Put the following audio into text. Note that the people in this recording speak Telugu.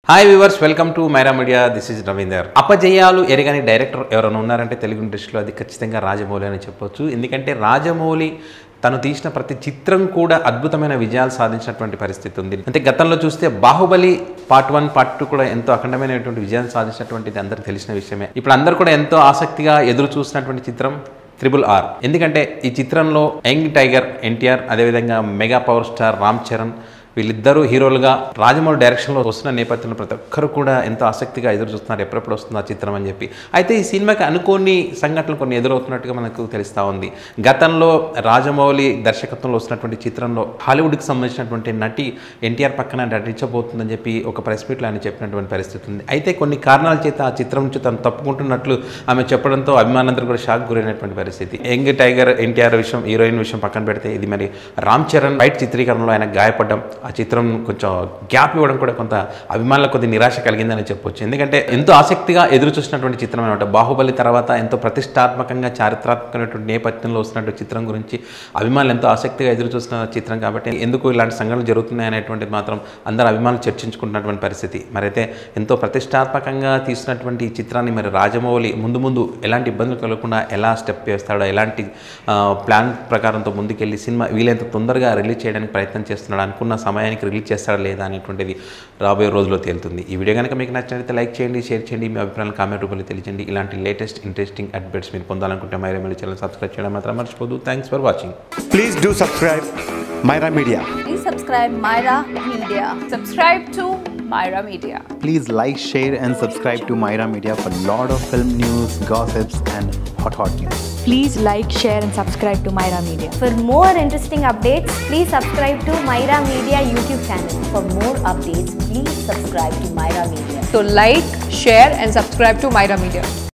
Hi viewers welcome to Myra media this is Ravinder అపజయాలు ఎరగని డైరెక్టర్ ఎవరైనా ఉన్నారంటే తెలుగు ఇండస్ట్రీలో అది ఖచ్చితంగా రాజమౌళి అని చెప్పొచ్చు ఎందుకంటే రాజమౌళి తను తీసిన ప్రతి చిత్రం కూడా అద్భుతమైన విజయాలు సాధించినటువంటి పరిస్థితి ఉంది అంటే గతంలో చూస్తే Baahubali part one part two కూడా ఎంతో అఖండమైనటువంటి విజయాలు సాధించినటువంటిది అందరికీ తెలిసిన విషయమే ఇప్పుడు అందరూ కూడా ఎంతో ఆసక్తిగా ఎదురు చూసినటువంటి చిత్రం త్రిబుల్ ఆర్ ఎందుకంటే ఈ చిత్రంలో యంగ్ టైగర్ ఎన్టీఆర్ అదేవిధంగా mega power star Ram Charan వీళ్ళిద్దరూ హీరోలుగా రాజమౌళి డైరెక్షన్లో వస్తున్న నేపథ్యంలో ప్రతి ఒక్కరు కూడా ఎంతో ఆసక్తిగా ఎదురు చూస్తున్నారు ఎప్పుడెప్పుడు వస్తుంది ఆ చిత్రం అని చెప్పి అయితే ఈ సినిమాకి అనుకోని సంఘటనలు కొన్ని ఎదురవుతున్నట్టుగా మనకు తెలుస్తూ ఉంది గతంలో రాజమౌళి దర్శకత్వంలో వస్తున్నటువంటి చిత్రంలో హాలీవుడ్కి సంబంధించినటువంటి నటి ఎన్టీఆర్ పక్కన నటించబోతుందని చెప్పి ఒక ప్రెస్ మీట్లో ఆయన చెప్పినటువంటి పరిస్థితి ఉంది అయితే కొన్ని కారణాల చేత ఆ చిత్రం నుంచి తను తప్పుకుంటున్నట్లు ఆమె చెప్పడంతో అభిమానులందరూ కూడా షాక్ గురైనటువంటి పరిస్థితి యంగ్ టైగర్ ఎన్టీఆర్ విషయం హీరోయిన్ విషయం పక్కన పెడితే ఇది మరి రామ్ చరణ్ బయట చిత్రీకరణలో ఆయన గాయపడడం ఆ చిత్రం కొంచెం గ్యాప్ ఇవ్వడం కూడా కొంత అభిమానులకు కొద్ది నిరాశ కలిగిందని చెప్పొచ్చు ఎందుకంటే ఎంతో ఆసక్తిగా ఎదురు చూసినటువంటి చిత్రం అనమాట బాహుబలి తర్వాత ఎంతో ప్రతిష్టాత్మకంగా చారిత్రాత్మకమైనటువంటి నేపథ్యంలో వస్తున్నటువంటి చిత్రం గురించి అభిమానులు ఎంతో ఆసక్తిగా ఎదురు చూస్తున్న చిత్రం కాబట్టి ఎందుకు ఇలాంటి సంఘటనలు జరుగుతున్నాయి అనేటువంటిది మాత్రం అందరు అభిమానులు చర్చించుకుంటున్నటువంటి పరిస్థితి మరైతే ఎంతో ప్రతిష్టాత్మకంగా తీసినటువంటి ఈ చిత్రాన్ని మరి రాజమౌళి ముందు ముందు ఎలాంటి ఇబ్బందులు కలగకుండా ఎలా స్టెప్ వేస్తాడో ఎలాంటి ఆ, ప్లాన్ ప్రకారంతో ముందుకెళ్ళి సినిమా వీలైనంత తొందరగా రిలీజ్ చేయడానికి ప్రయత్నం చేస్తున్నాడు అనుకున్న సమయానికి రిలీజ్ చేస్తాడా లేదా అనేటువంటిది రాబోయే రోజుల్లో తేలుతుంది ఈ వీడియో కనుక మీకు నచ్చినట్లయితే లైక్ చేయండి షేర్ చేయండి మీ అభిప్రాయాలను కామెంట్ రూపంలో తెలియజేయండి ఇలాంటి లేటెస్ట్ ఇంట్రెస్టింగ్ అప్డేట్స్ మీరు పొందాలనుకుంటే మైరా మళ్ళీ ఛానల్ సబ్స్క్రైబ్ చేయడం మాత్రం మర్చిపోదు thanks for watching Please do subscribe Myra Media. Please subscribe Myra Media. Subscribe to Myra Media. Please like, share, and subscribe to Myra Media for lot of film news, gossips, and hot hot news. Please like, share, and subscribe to Myra Media. For more interesting updates, please subscribe to Myra Media YouTube channel. For more updates, please subscribe to Myra Media. So like, share and subscribe to Myra Media.